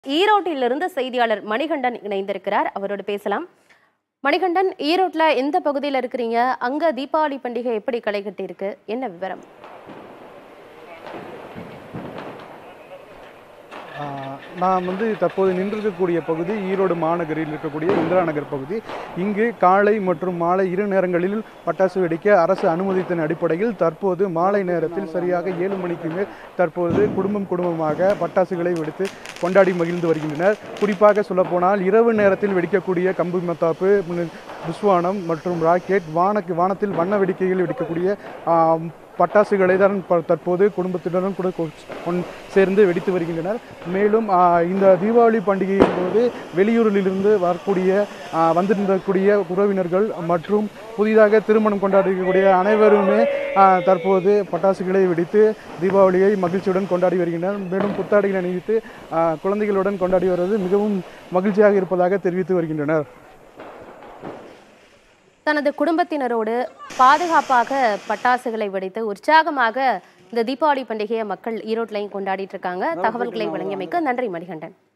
ஈரோட்டிலிருந்து செய்தியாளர் மணிகண்டன் இணைந்திருக்கிறார் அவரோடு பேசலாம் மணிகண்டன் ஈரோட்ல எந்த பகுதியில் இருக்கிறீங்க அங்க தீபாவளி பண்டிகை எப்படி களை கட்டி இருக்கு என்ன விவரம் ஆஹ் நான் வந்து தற்போது நின்றிருக்கக்கூடிய பகுதி ஈரோடு மாநகரில் இருக்கக்கூடிய இந்திரா நகர் பகுதி இங்கு காலை மற்றும் மாலை இரு நேரங்களில் பட்டாசு வெடிக்க அரசு அனுமதித்தின் அடிப்படையில் தற்போது மாலை நேரத்தில் சரியாக ஏழு மணிக்கு மேல் தற்போது குடும்பம் குடும்பமாக பட்டாசுகளை வெடித்து கொண்டாடி மகிழ்ந்து வருகின்றனர் குறிப்பாக சொல்லப்போனால் இரவு நேரத்தில் வெடிக்கக்கூடிய கம்பு மத்தாப்பு முன்ன- புஸ்வானம் மற்றும் ராக்கெட் வானக்கு வானத்தில் வண்ண வெடிக்கைகள் வெடிக்கக்கூடிய ஆஹ், பட்டாசுகளை தான் ப- தற்போது குடும்பத்தினரும் கூட கொ- கொண்- சேர்ந்து வெடித்து வருகின்றனர் மேலும் ஆ, இந்த தீபாவளி பண்டிகையின் போது வெளியூரிலிருந்து வரக்கூடிய ஆ, வந்திருந்தக்கூடிய உறவினர்கள் மற்றும் புதிதாக திருமணம் கொண்டாடக்கூடிய அனைவருமே ஆ, தற்போது பட்டாசுகளை வெடித்து தீபாவளியை மகிழ்ச்சியுடன் கொண்டாடி வருகின்றனர் மேலும் புத்தாடைகளை அணிவித்து ஆ, குழந்தைகளுடன் கொண்டாடி வருவது மிகவும் மகிழ்ச்சியாக இருப்பதாக தெரிவித்து வருகின்றனர் தனது குடும்பத்தினரோடு பாதுகாப்பாக பட்டாசுகளை வெடித்து உற்சாகமாக இந்த தீபாவளி பண்டிகையை மக்கள் ஈரோட்லையும் கொண்டாடிட்டு இருக்காங்க தகவல்களை வழங்கியமைக்கு நன்றி மணிகண்டன்